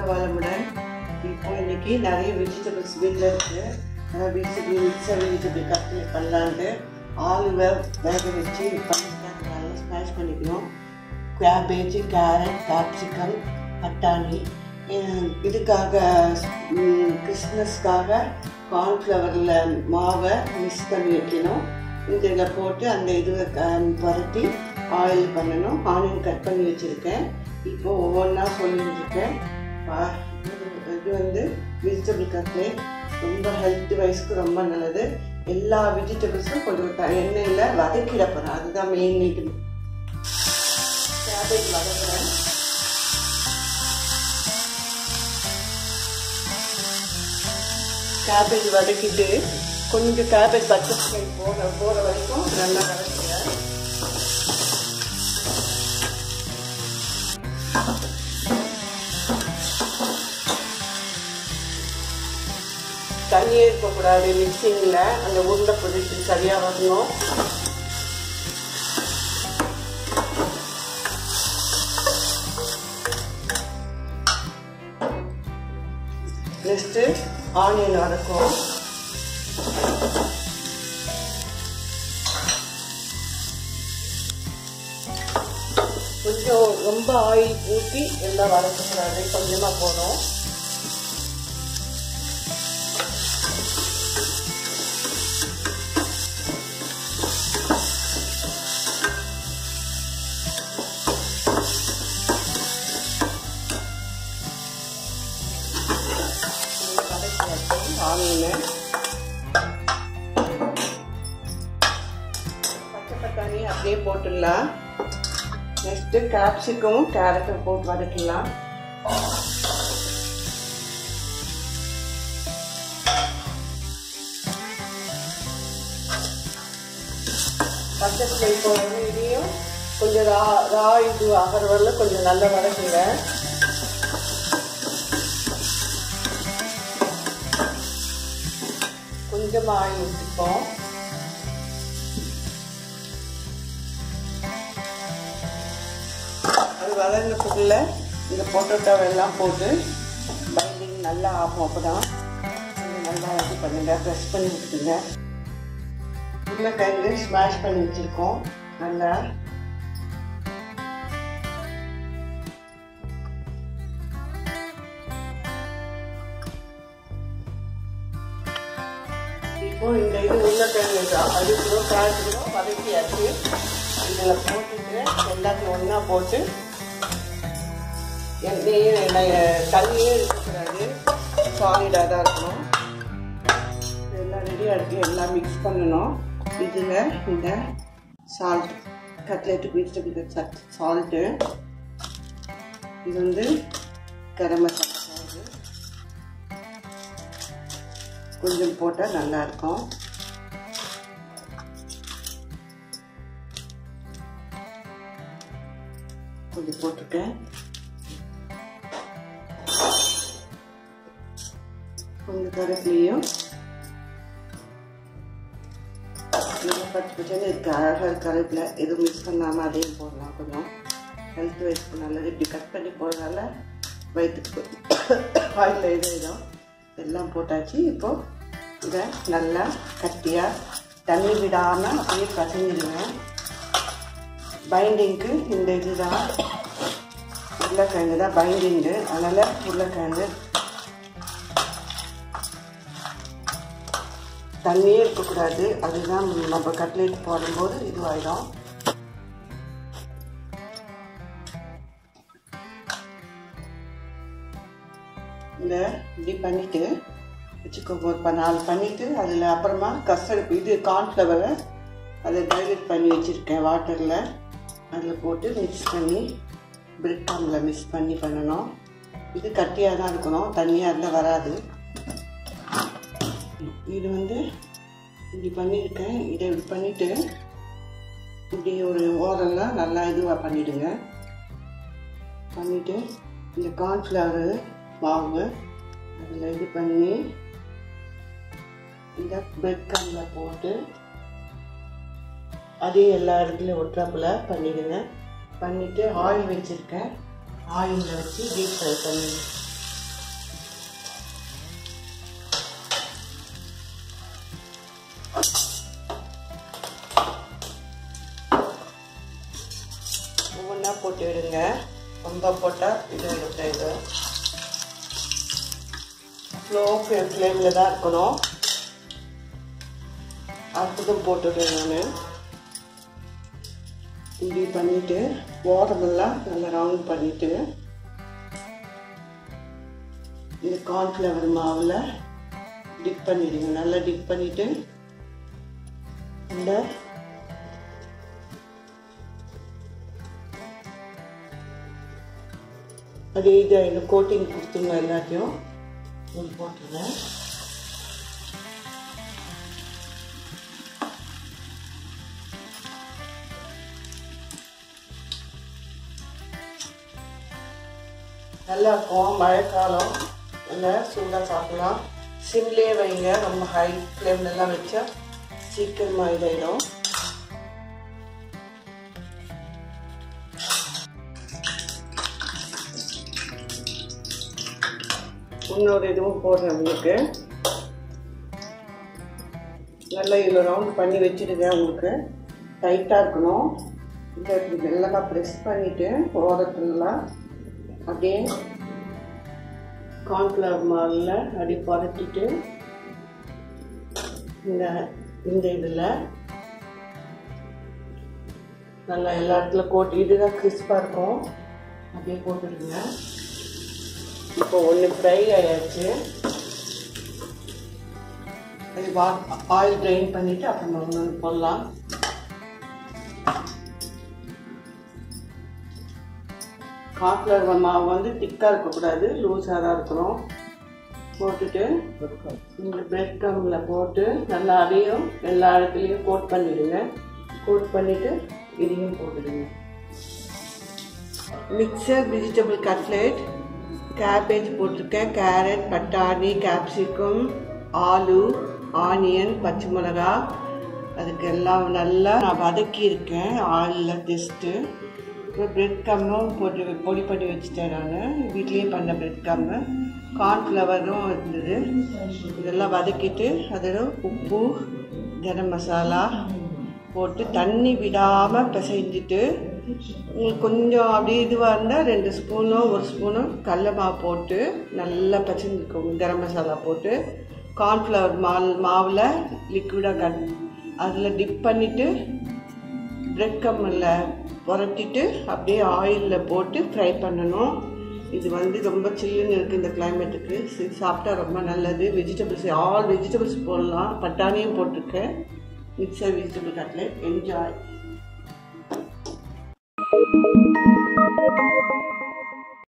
வளமுடன் இப்போ இன்னைக்கு நிறைய வெஜிடபிள்ஸ் வீட்டில் இருக்கு அதாவது வெஜிடபிள் மிக்சர் வெஜிடபிள் கட்டில் பண்ணலான்ட்டு ஆலிவை வேக வச்சு பண்ணிட்டு அதை நல்லா ஸ்மாஷ் பண்ணிக்கணும் கேபேஜ் கேரட் கேப்சிகம் பட்டாணி அஹ் இதுக்காக கிறிஸ்மஸ்க்காக கார்ன்ஃப்ளவரில் மாவை மிக்ஸ் பண்ணி வைக்கணும் இதில் போட்டு அந்த இதுவை பரட்டி ஆயில் பண்ணணும் ஆனியன் கட் பண்ணி வச்சுருக்கேன் இப்போ ஒவ்வொன்றா சொல்லிட்டு இருக்கேன் பா- இது- இது வந்து வெஜிடபிள் கட்லேட் ரொம்ப ஹெல்த் வைஸ்க்கு ரொம்ப நல்லது எல்லா வெஜிடபிள்ஸும் கொஞ்சம் த- எண்ணெயில் வதக்கிட போகிறேன் அதுதான் மெயின் இது கேபேஜ் வதக்குறேன் கேபேஜ் வதக்கிட்டு கொஞ்சம் கேபேஜ் பச்சை ஸ்மெல் போகிற போகிற வரைக்கும் நல்லா வதக்குறேன் தண்ணியே இருக்கக்கூடாது மிக்சிங்கில் அந்த உருண்டை பொடிச்சு சரியாக வரணும் நெக்ஸ்ட்டு ஆனியன் வதக்கும் கொஞ்சம் ரொம்ப ஆயில் ஊற்றி எல்லாம் வதக்கக்கூடாது கொஞ்சமாக போதும் ஆனியன் பச்சை பட்டாணி அப்படியே போட்டுடலாம் நெக்ஸ்ட்டு கேப்சிக்கும் கேரட்டும் போட்டு வதக்கலாம் பச்சை ஸ்மெல் போகிறது இதையும் கொஞ்சம் ரா ரா இது ஆகிற வரல கொஞ்சம் நல்லா வதக்குங்க கொஞ்சமாக ஆயில் ஊற்றிப்போம் அது வதங்கினதுக்குள்ள இந்த பொட்டோட்டாவை எல்லாம் போட்டு பைண்டிங் நல்லா ஆகும் அப்போ தான் நல்லா இது பண்ணுங்க ப்ரெஸ் பண்ணி விட்டுருங்க உருளைக்கிழங்கு ஸ்மாஷ் பண்ணி வச்சுருக்கோம் நல்லா இப்போ இந்த இது உருளைக்கிழங்கு தான் அது கிலோ கால் கிலோ வதக்கியாச்சு இதில் போட்டுட்டு எல்லாத்தையும் ஒன்றா போட்டு எண்ணெயும் எண்ணெய் தண்ணியும் இருக்கக்கூடாது சாலிடாக தான் இருக்கணும் எல்லாம் ரெடியாக இருக்குது எல்லாம் மிக்ஸ் பண்ணணும் இதில் இந்த salt cutlet vegetable chaat salt இது வந்து கரம் மசாலா பவுடர் கொஞ்சம் போட்டால் நல்லாயிருக்கும் கொஞ்சம் போட்டுருக்கேன் கொஞ்சம் கருப்பிலையும் பச்சை பச்சைன்னு இருக்கு அழகாக கருப்பில் எதுவும் மிக்ஸ் பண்ணாமல் அதையும் போடலாம் கொஞ்சம் ஹெல்த் வைஸ்க்கு நல்லது இப்படி கட் பண்ணி போடுறதால வயிற்றுக்கு ஆயில் இது இடம் எல்லாம் போட்டாச்சு இப்போது இதை நல்லா கட்டியாக தண்ணி விடாமல் அப்படியே கசங்கிடுவேன் பைண்டிங்க்கு இந்த இதுதான் உருளைக்கிழங்கு தான் பைண்டிங்கு அதனால் உருளைக்கிழங்கு தண்ணியே இருக்கக்கூடாது அதுதான் நம்ம கட்லெட் போடும்போது இதுவாயிடும் இந்த இப்படி பண்ணிட்டு வச்சுக்கோ ஒரு ப- நாலு பண்ணிட்டு அதில் அப்புறமா கஸ்டர்ட் இது கார்ன்ஃப்ளவரை அதை டைலூட் பண்ணி வச்சுருக்கேன் வாட்டரில் அதில் போட்டு மிக்ஸ் பண்ணி பிரெட் கார்னில் மிக்ஸ் பண்ணி பண்ணணும் இது கட்டியாக தான் இருக்கணும் தண்ணியாக இருந்தால் வராது இது வந்து இப்படி பண்ணியிருக்கேன் இதை இப்படி பண்ணிவிட்டு இப்படி ஒரு ஓரெல்லாம் நல்லா இதுவாக பண்ணிவிடுங்க பண்ணிவிட்டு இந்த கார்ன்ஃப்ளவர் மாவு அதில் இது பண்ணி இந்த பிரெட் கம்மில் போட்டு அதையும் எல்லா இடத்துலையும் ஒட்டுறாப்புல பண்ணிடுங்க பண்ணிவிட்டு ஆயில் வச்சுருக்கேன் ஆயிலில் வச்சு டீப் ஃப்ரை பண்ணி போட்டு விடுங்க ரொம்ப போட்டால் இது எடுக்க இது ஸ்லோ ஃப்ளேமில் தான் இருக்கணும் அடுத்ததும் போட்டுவிடுவேன் நான் இப்படி பண்ணிவிட்டு ஓரமெல்லாம் நல்லா ரவுண்ட் பண்ணிவிட்டு இந்த கார்ன்ஃப்ளவர் மாவில் டிப் பண்ணிடுங்க நல்லா டிப் பண்ணிவிட்டு இந்த அதே இது இந்த கோட்டிங் கொடுத்துங்க எல்லாத்தையும் இது போட்டுருங்க நல்லா இருக்கும் மழைக்காலம் நல்லா சூடாக சாப்பிடலாம் சிம்லேயே வைங்க ரொம்ப ஹை ஃப்ளேம்லலாம் வச்சா சீக்கிரமாக இதாயிடும் இன்னொரு இதுவும் போடுறேன் உங்களுக்கு நல்லா இதில் ரவுண்ட் பண்ணி வச்சுடுங்க உங்களுக்கு டைட்டாக இருக்கணும் இதை இப்படி நல்லா ப்ரெஸ் பண்ணிவிட்டு ஓரத்துலலாம் அப்படியே கார்ன்ஃப்ளவர் மாவில் அப்படி புரட்டிட்டு இந்த இந்த இதில் நல்லா எல்லா இடத்துல கோட் இதுதான் கிறிஸ்பாக இருக்கும் அப்படியே போட்டுடுங்க இப்போ ஒன்று ஃப்ரை ஆயாச்சு அது வா ஆயில் ட்ரைன் பண்ணிவிட்டு அப்புறமா ஒன்று போடலாம் கார்ன்ஃப்ளவர் மாவு வந்து திக்காக இருக்கக்கூடாது லூஸாக தான் இருக்கணும் போட்டுட்டு இந்த பிரெட் கம்மில் போட்டு நல்லா அதையும் எல்லா இடத்துலையும் கோட் பண்ணிவிடுங்க கோட் பண்ணிவிட்டு இதையும் போட்டுடுங்க மிக்சர் வெஜிடபிள் கட்லெட் கேபேஜ் போட்டிருக்கேன் கேரட் பட்டாணி கேப்சிகம் ஆலு ஆனியன் பச்சை மிளகா அதுக்கு எல்லாம் நல்லா நான் வதக்கியிருக்கேன் ஆயிலில் டெஸ்ட்டு அப்புறம் பிரெட் கம்மும் போட்டு பொடி பண்ணி வச்சுட்டேன் நான் வீட்லேயே பண்ண பிரெட் கம்மு கார்ன்ஃப்ளவரும் இருந்தது இதெல்லாம் வதக்கிட்டு அதில் உப்பு கரம் மசாலா போட்டு தண்ணி விடாமல் பிசைஞ்சிட்டு உங்களுக்கு கொஞ்சம் அப்படியே இதுவாக இருந்தால் ரெண்டு ஸ்பூனோ ஒரு ஸ்பூனோ கடல மாவு போட்டு நல்லா பசஞ்சிக்கோங்க கரம் மசாலா போட்டு கார்ன்ஃப்ளவர் மால் மாவில் லிக்விடாக கட் அதில் டிப் பண்ணிவிட்டு பிரெட் கம்மில் புரட்டிட்டு அப்படியே ஆயிலில் போட்டு ஃப்ரை பண்ணணும் இது வந்து ரொம்ப சில்லுன்னு இருக்குது இந்த கிளைமேட்டுக்கு சாப்பிட்டா ரொம்ப நல்லது வெஜிடபிள்ஸ் ஆல் வெஜிடபிள்ஸ் போடலாம் பட்டாணியும் போட்டிருக்கேன் மிக்சர் வெஜிடபிள் கட்லெட் என்ஜாய்